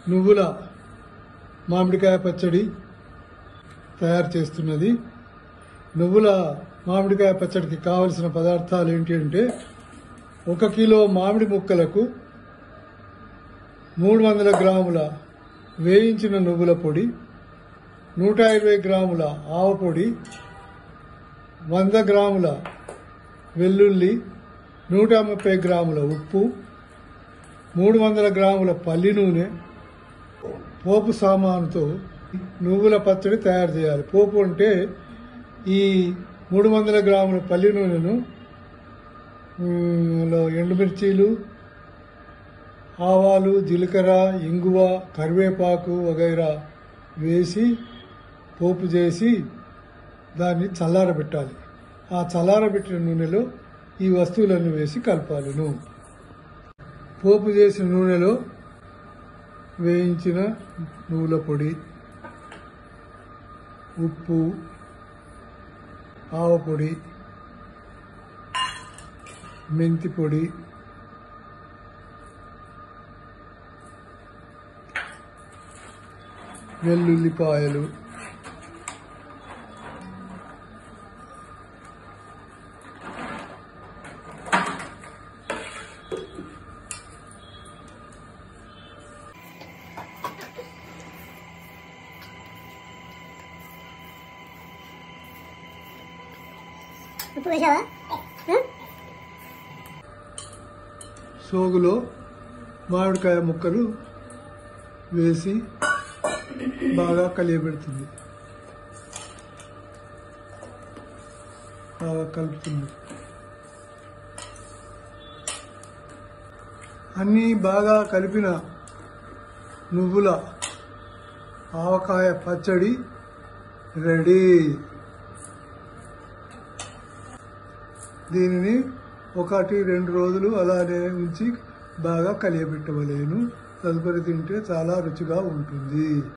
నువ్వుల మామిడికాయ పచ్చడి తయారు చేస్తున్నది నువ్వుల మామిడికాయ పచ్చడికి కావలసిన పదార్థాలు ఏంటి అంటే ఒక కిలో మామిడి ముక్కలకు మూడు వందల గ్రాముల వేయించిన నువ్వుల పొడి నూట ఇరవై గ్రాముల ఆవ పొడి వంద గ్రాముల వెల్లుల్లి నూట ముప్పై గ్రాముల ఉప్పు మూడు వందల గ్రాముల పల్లి నూనె పోపు సామానుతో నువ్వుల పచ్చడి తయారు చేయాలి పోపు అంటే ఈ మూడు వందల గ్రాముల పల్లి నూనెను మ్, లో ఎండుమిర్చీలు ఆవాలు జీలకర్ర ఇంగువ కరివేపాకు వగైరా వేసి పోపు చేసి దాన్ని చల్లారబెట్టాలి ఆ చల్లారబెట్టిన నూనెలో ఈ వస్తువులన్నీ వేసి కలపాలి నూనె పోపు చేసిన నూనెలో వేయించిన నువ్వుల పొడి ఉప్పు ఆవ పొడి మెంతి పొడి వెల్లుల్లిపాయలు ఉప్పు వేసావా ఆ? సోగులో మామిడికాయ ముక్కలు వేసి బాగా కలియబెడుతుంది బాగా కలుపుతుంది అన్నీ బాగా కలిపిన నువ్వుల ఆవకాయ పచ్చడి రెడీ దీనిని ఒకటి రెండు రోజులు అలానే ఉంచి బాగా కలియబెట్టవలేను తదుపరి తింటే చాలా రుచిగా ఉంటుంది